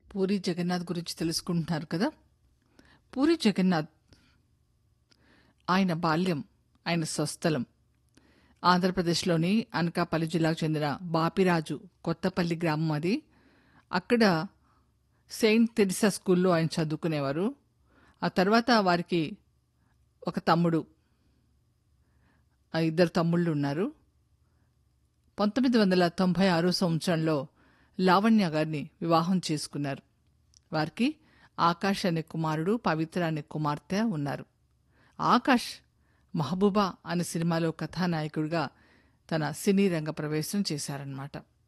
పూరి జగన్నాథ్ గురించి తెలుసుకుంటున్నారు కదా పూరి జగన్నాథ్ ఆయన బాల్యం ఆయన స్వస్థలం ఆంధ్రప్రదేశ్లోని అనకాపల్లి జిల్లాకు చెందిన బాపిరాజు కొత్తపల్లి గ్రామం అది అక్కడ సెయింట్ తెరిసా స్కూల్లో ఆయన చదువుకునేవారు ఆ తర్వాత వారికి ఒక తమ్ముడు ఆ ఇద్దరు తమ్ముళ్ళు ఉన్నారు పంతొమ్మిది వందల తొంభై ఆరో సంవత్సరంలో లావణ్య గారిని వివాహం చేసుకున్నారు వారికి ఆకాష్ అనే కుమారుడు పవిత్ర అనే కుమార్తె ఉన్నారు ఆకాష్ మహబూబా అనే సినిమాలో కథానాయకుడిగా తన సినీ రంగ ప్రవేశం చేశారన్నమాట